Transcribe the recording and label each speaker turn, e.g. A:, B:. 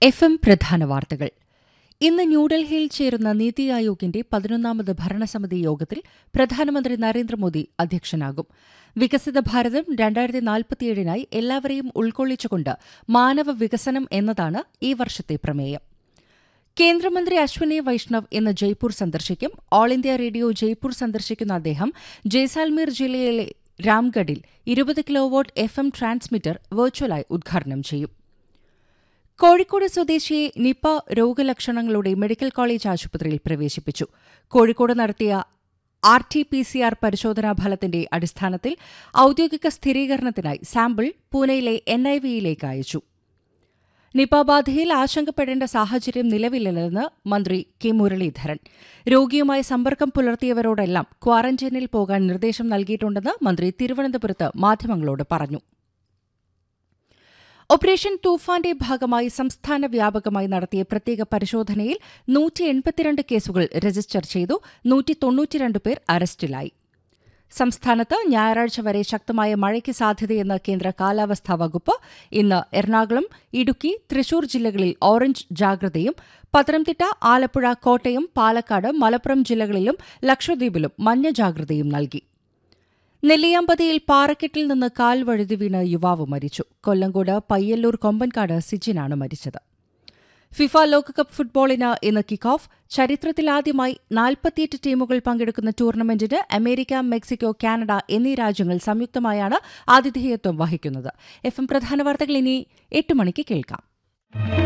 A: F M പ്രധാന വാർത്തകൾ ഇന്ന് ന്യൂഡൽഹിയിൽ ചേരുന്ന നീതി ആയോഗിന്റെ പതിനൊന്നാമത് ഭരണസമിതി യോഗത്തിൽ പ്രധാനമന്ത്രി നരേന്ദ്രമോദി അധ്യക്ഷനാകും വികസിത ഭാരതം രണ്ടായിരത്തി നാൽപ്പത്തിയേഴിനായി എല്ലാവരെയും ഉൾക്കൊള്ളിച്ചുകൊണ്ട് മാനവ വികസനം എന്നതാണ് ഈ വർഷത്തെ പ്രമേയം കേന്ദ്രമന്ത്രി അശ്വനി വൈഷ്ണവ് ഇന്ന് ജയ്പൂർ സന്ദർശിക്കും ഓൾ ഇന്ത്യ റേഡിയോ ജയ്പൂർ സന്ദർശിക്കുന്ന അദ്ദേഹം ജയ്സാൽമീർ ജില്ലയിലെ രാംഗഡിൽ ഇരുപത് കിലോവോട്ട് എഫ് എം ട്രാൻസ്മിറ്റർ വെർച്വലായി ഉദ്ഘാടനം ചെയ്യും കോഴിക്കോട് സ്വദേശിയെ നിപ രോഗലക്ഷണങ്ങളോടെ മെഡിക്കൽ കോളേജ് ആശുപത്രിയിൽ പ്രവേശിപ്പിച്ചു കോഴിക്കോട് നടത്തിയ R T P C R പരിശോധനാ ഫലത്തിന്റെ അടിസ്ഥാനത്തിൽ ഔദ്യോഗിക സ്ഥിരീകരണത്തിനായി സാമ്പിൾ പൂനെയിലെ എൻ ഐ വിയിലേക്ക് അയച്ചു നിപ ബാധയിൽ ആശങ്കപ്പെടേണ്ട സാഹചര്യം നിലവിലില്ലെന്ന് മന്ത്രി കെ മുരളീധരൻ രോഗിയുമായി സമ്പർക്കം പുലർത്തിയവരോടെല്ലാം ക്വാറന്റൈനിൽ പോകാൻ നിർദ്ദേശം നൽകിയിട്ടുണ്ടെന്ന് മന്ത്രി തിരുവനന്തപുരത്ത് മാധ്യമങ്ങളോട് പറഞ്ഞു ഓപ്പറേഷൻ തൂഫാന്റെ ഭാഗമായി സംസ്ഥാന വ്യാപകമായി നടത്തിയ പ്രത്യേക പരിശോധനയിൽ നൂറ്റി എൺപത്തിരണ്ട് കേസുകൾ രജിസ്റ്റർ ചെയ്തു നൂറ്റി തൊണ്ണൂറ്റിരണ്ട് പേർ അറസ്റ്റിലായി സംസ്ഥാനത്ത് ഞായറാഴ്ച വരെ ശക്തമായ മഴയ്ക്ക് സാധ്യതയെന്ന് കേന്ദ്ര കാലാവസ്ഥാ വകുപ്പ് ഇന്ന് എറണാകുളം ഇടുക്കി തൃശൂർ ജില്ലകളിൽ ഓറഞ്ച് ജാഗ്രതയും പത്തനംതിട്ട ആലപ്പുഴ കോട്ടയം പാലക്കാട് മലപ്പുറം ജില്ലകളിലും ലക്ഷദ്വീപിലും മഞ്ഞ ജാഗ്രതയും നൽകി നെല്ലിയാമ്പതിയിൽ പാറക്കെട്ടിൽ നിന്ന് കാൽ വഴുതി വീണ് യുവാവ് മരിച്ചു കൊല്ലങ്കോട് പയ്യല്ലൂർ കൊമ്പൻകാട് സിജിനാണ് മരിച്ചത് ഫിഫ ലോകകപ്പ് ഫുട്ബോളിന് ഇന്ന് കിക്ക് ഓഫ് ചരിത്രത്തിലാദ്യമായി നാൽപ്പത്തിയെട്ട് ടീമുകൾ പങ്കെടുക്കുന്ന ടൂർണമെന്റിന് അമേരിക്ക മെക്സിക്കോ കാനഡ എന്നീ രാജ്യങ്ങൾ സംയുക്തമായാണ് ആതിഥേയത്വം വഹിക്കുന്നത് എഫ് എം പ്രധാന വാർത്തകൾ ഇനി എട്ട് മണിക്ക് കേൾക്കാം